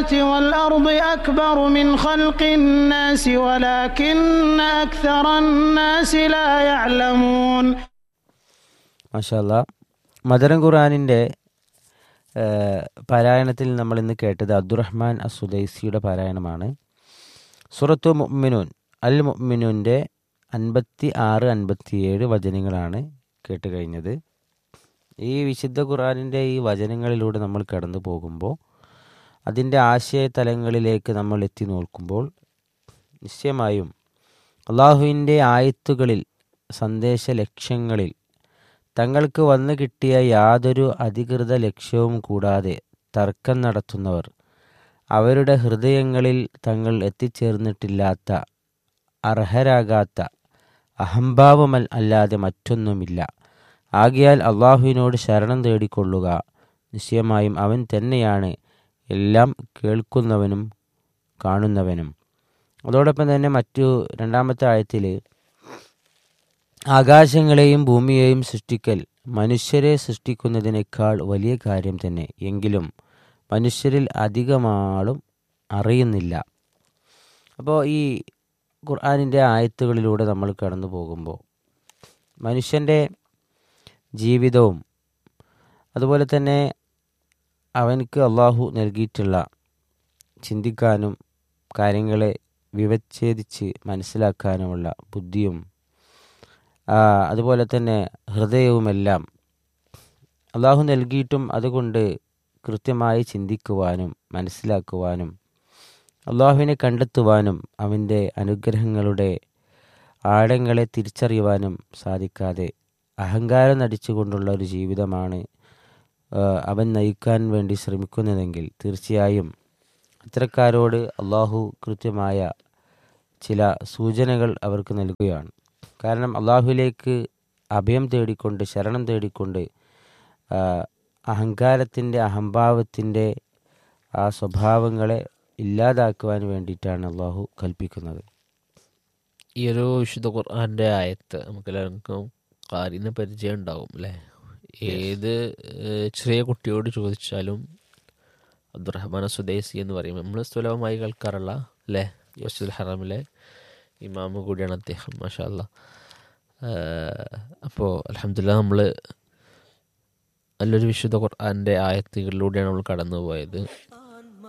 والأرض أكبر من خلق الناس ولكن أكثر الناس لا يعلمون മാഷല്ല മദരം ഖുറാനിൻ്റെ പാരായണത്തിൽ നമ്മൾ ഇന്ന് കേട്ടത് അബ്ദുറഹ്മാൻ അസുദൈസിയുടെ പാരായണമാണ് സുറത്തു മുഅ്മിനൂൻ അൽ മുഅ്മിനൂൻ്റെ അൻപത്തി ആറ് അൻപത്തിയേഴ് വചനങ്ങളാണ് കേട്ട് കഴിഞ്ഞത് ഈ വിശുദ്ധ ഖുറാനിൻ്റെ ഈ വചനങ്ങളിലൂടെ നമ്മൾ കടന്നു പോകുമ്പോൾ അതിൻ്റെ ആശയതലങ്ങളിലേക്ക് നമ്മൾ എത്തി നോക്കുമ്പോൾ നിശ്ചയമായും അള്ളാഹുവിൻ്റെ ആയത്തുകളിൽ സന്ദേശ ലക്ഷ്യങ്ങളിൽ തങ്ങൾക്ക് വന്നു കിട്ടിയ യാതൊരു അധികൃത ലക്ഷ്യവും കൂടാതെ തർക്കം നടത്തുന്നവർ അവരുടെ ഹൃദയങ്ങളിൽ തങ്ങൾ എത്തിച്ചേർന്നിട്ടില്ലാത്ത അർഹരാകാത്ത അഹംഭാവമൽ അല്ലാതെ മറ്റൊന്നുമില്ല ആകയാൽ അള്ളാഹുവിനോട് ശരണം തേടിക്കൊള്ളുക നിശ്ചയമായും അവൻ തന്നെയാണ് എല്ലാം കേൾക്കുന്നവനും കാണുന്നവനും അതോടൊപ്പം തന്നെ മറ്റു രണ്ടാമത്തെ ആയത്തിൽ ആകാശങ്ങളെയും ഭൂമിയെയും സൃഷ്ടിക്കൽ മനുഷ്യരെ സൃഷ്ടിക്കുന്നതിനേക്കാൾ വലിയ കാര്യം തന്നെ എങ്കിലും മനുഷ്യരിൽ അധികമാളും അറിയുന്നില്ല അപ്പോൾ ഈ ഖുർആാനിൻ്റെ ആയത്തുകളിലൂടെ നമ്മൾ കടന്നു പോകുമ്പോൾ മനുഷ്യൻ്റെ ജീവിതവും അതുപോലെ തന്നെ അവനക്ക് അള്ളാഹു നൽകിയിട്ടുള്ള ചിന്തിക്കാനും കാര്യങ്ങളെ വിവച്ഛേദിച്ച് മനസ്സിലാക്കാനുമുള്ള ബുദ്ധിയും അതുപോലെ തന്നെ ഹൃദയവുമെല്ലാം അള്ളാഹു നൽകിയിട്ടും അതുകൊണ്ട് കൃത്യമായി ചിന്തിക്കുവാനും മനസ്സിലാക്കുവാനും അള്ളാഹുവിനെ കണ്ടെത്തുവാനും അവൻ്റെ അനുഗ്രഹങ്ങളുടെ ആഴങ്ങളെ തിരിച്ചറിയുവാനും സാധിക്കാതെ അഹങ്കാരം നടിച്ചുകൊണ്ടുള്ള ഒരു ജീവിതമാണ് അവൻ നയിക്കാൻ വേണ്ടി ശ്രമിക്കുന്നതെങ്കിൽ തീർച്ചയായും അത്തരക്കാരോട് അള്ളാഹു കൃത്യമായ ചില സൂചനകൾ അവർക്ക് നൽകുകയാണ് കാരണം അള്ളാഹുവിലേക്ക് അഭയം തേടിക്കൊണ്ട് ശരണം തേടിക്കൊണ്ട് അഹങ്കാരത്തിൻ്റെ അഹംഭാവത്തിൻ്റെ ആ സ്വഭാവങ്ങളെ ഇല്ലാതാക്കുവാൻ വേണ്ടിയിട്ടാണ് അള്ളാഹു കൽപ്പിക്കുന്നത് ഈ ഒരു വിശുദ്ധ ഖുർആാൻ്റെ ആയത്ത് നമുക്കെല്ലാവർക്കും കാര്യം പരിചയം ഉണ്ടാവും അല്ലേ ഏത് ചെറിയ കുട്ടിയോട് ചോദിച്ചാലും അബ്ദുറഹ്മാൻ സുദൈസി എന്ന് പറയും നമ്മൾ സുലഭമായി കേൾക്കാറുള്ള അല്ലേ മസ്ജിദുൽ ഹറാമിലെ ഇമാമ് കൂടിയാണ് അദ്ദേഹം മാഷാ അല്ല അപ്പോൾ അലഹമില്ല നമ്മൾ നല്ലൊരു വിശുദ്ധ ഖുർആാൻ്റെ ആയത്തുകളിലൂടെയാണ് നമ്മൾ കടന്നു പോയത്